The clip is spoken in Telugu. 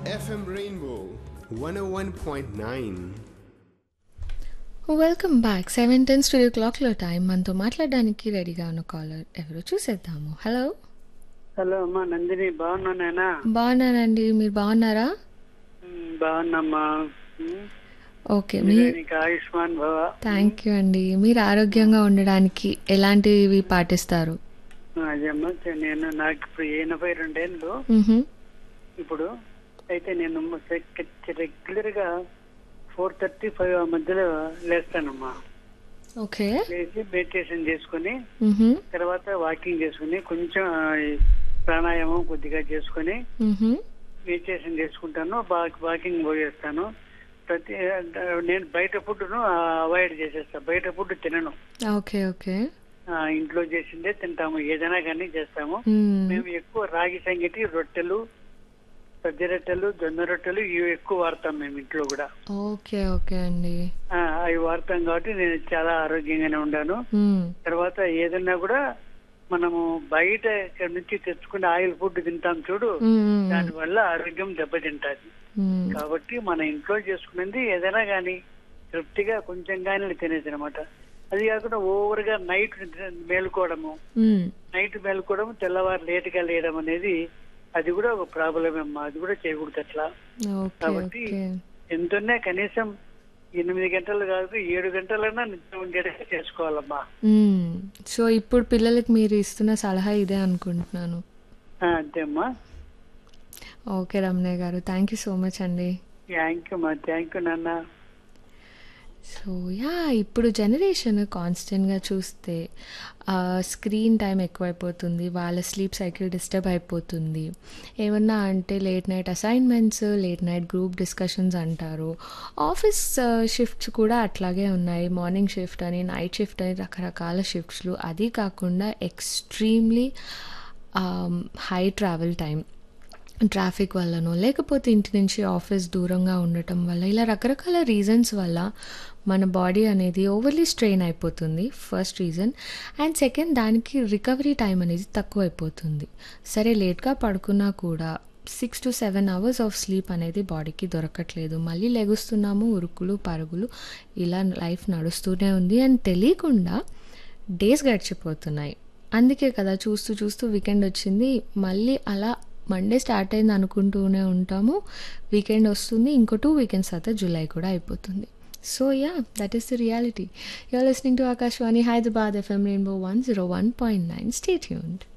FM Rainbow 101.9. Welcome back seven ten studio క్లాక్లో టైం మనతో మాట్లాడడానికి రెడీగా ఉన్న కాలర్ ఎవరో చూసేద్దాము హలో హలో అమ్మా నందిని బాగున్నానేనా బాగున్నానండి మీరు బాగున్నారా ఉమ్, బాగున్నామ్మా ఉమ్, ఓకే మీ నీకు ఆయుష్మాన్ భవ థ్యాంక్ యూ అండి మీరు ఆరోగ్యంగా ఉండడానికి ఎలాంటివి పాటిస్తారు అదేమ్మా నేను నాకు ఇప్పుడు ఎనభై రెండేళ్ళు మ్హూ. ఇప్పుడు అయితే నేను రెగ్యులర్ గా ఫోర్ థర్టీ ఫైవ్ ఆ మధ్యలో లేస్తానమ్మా ఓకే లేచి మెడిటేషన్ చేసుకుని మ్హూ. తర్వాత వాకింగ్ చేసుకుని కొంచెం ఆ, ఈ ప్రాణాయామం కొద్దిగా చేసుకుని మ్హూ. మెడిటేషన్ చేసుకుంటాను బా- వాకింగ్ పోయేస్తాను ప్రతి నేను బయట ఫుడ్ను అవాయిడ్ చేసేస్తాను బయట ఫుడ్ తినను ఓకే ఓకే ఆ, ఇంట్లో చేసిందే తింటాము ఏదైనా కానీ చేస్తాము మ్మ్. మేము ఎక్కువ రాగి సంగటి రొట్టెలు సజ్జ రొట్టెలు జొన్న రొట్టెలు ఇవి ఎక్కువ వాడతాం మేము ఇంట్లో కూడా ఓకే ఓకే అండి ఆ, అవి వాడతాం కాబట్టి నేను చాలా ఆరోగ్యంగానే ఉన్నాను మ్మ్. తర్వాత ఏదన్నా కూడా మనము బయట ఇక్కడ నుంచి తెచ్చుకునే ఆయిల్ ఫుడ్ తింటాం చూడు మ్మ్. దాని వల్ల ఆరోగ్యం దెబ్బతింటాది మ్మ్. కాబట్టి మన ఇంట్లో చేసుకునేది ఏదైనా కానీ తృప్తిగా కొంచెం కానీ తినేది అనమాట అది కాకుండా ఓవర్ గా నైట్ మేలుకోవడము మ్మ్. నైట్ మేలుకోవడం తెల్లవారు లేట్ గా లేయడం అనేది అది కూడా ఒక ప్రాబ్లమ్ అమ్మా అది కూడా చేయకూడదు అట్లా ఓకే కాబట్టి ఓకే ఎంతనే కనీసం ఎనిమిది గంటలు కాదు ఏడు గంటలైనా నిద్ర ఉండేటట్టు చేసుకోవాలమ్మా మ్మ్. సో ఇప్పుడు పిల్లలకి మీరు ఇస్తున్న సలహా ఇదే అనుకుంటున్నాను ఆ, అంతేమ్మా okay Ramanayya garu thank you so much అండి థ్యాంక్ యూ అమ్మా థ్యాంక్ యూ నాన్న సో యా ఇప్పుడు జనరేషన్ కాన్స్టెంట్గా చూస్తే స్క్రీన్ టైం ఎక్కువైపోతుంది వాళ్ళ స్లీప్ సైకిల్ డిస్టర్బ్ అయిపోతుంది ఏమన్నా అంటే late night assignments late night group discussions అంటారు ఆఫీస్ షిఫ్ట్స్ కూడా అట్లాగే ఉన్నాయి మార్నింగ్ షిఫ్ట్ అని నైట్ షిఫ్ట్ అని రకరకాల షిఫ్ట్స్లు అది కాకుండా extremely high travel time traffic వల్లనో లేకపోతే ఇంటి నుంచి ఆఫీస్ దూరంగా ఉండటం వల్ల ఇలా రకరకాల రీజన్స్ వల్ల మన బాడీ అనేది ఓవర్లీ స్ట్రెయిన్ అయిపోతుంది ఫస్ట్ రీజన్ అండ్ సెకండ్ దానికి రికవరీ టైం అనేది తక్కువ అయిపోతుంది సరే లేట్గా పడుకున్నా కూడా six to seven hours of sleep అనేది బాడీకి దొరకట్లేదు మళ్ళీ లెగుస్తున్నాము ఉరుకులు పరుగులు ఇలా లైఫ్ నడుస్తూనే ఉంది అని తెలియకుండా డేస్ గడిచిపోతున్నాయి అందుకే కదా చూస్తూ చూస్తూ వీకెండ్ వచ్చింది మళ్ళీ అలా మండే స్టార్ట్ అయింది అనుకుంటూనే ఉంటాము వీకెండ్ వస్తుంది ఇంకో టూ వీకెండ్స్ తర్వాత జూలై కూడా అయిపోతుంది so yeah that is the reality you're listening to Akashvani Hyderabad FM rainbow one zero one point nine stay యూన్డ్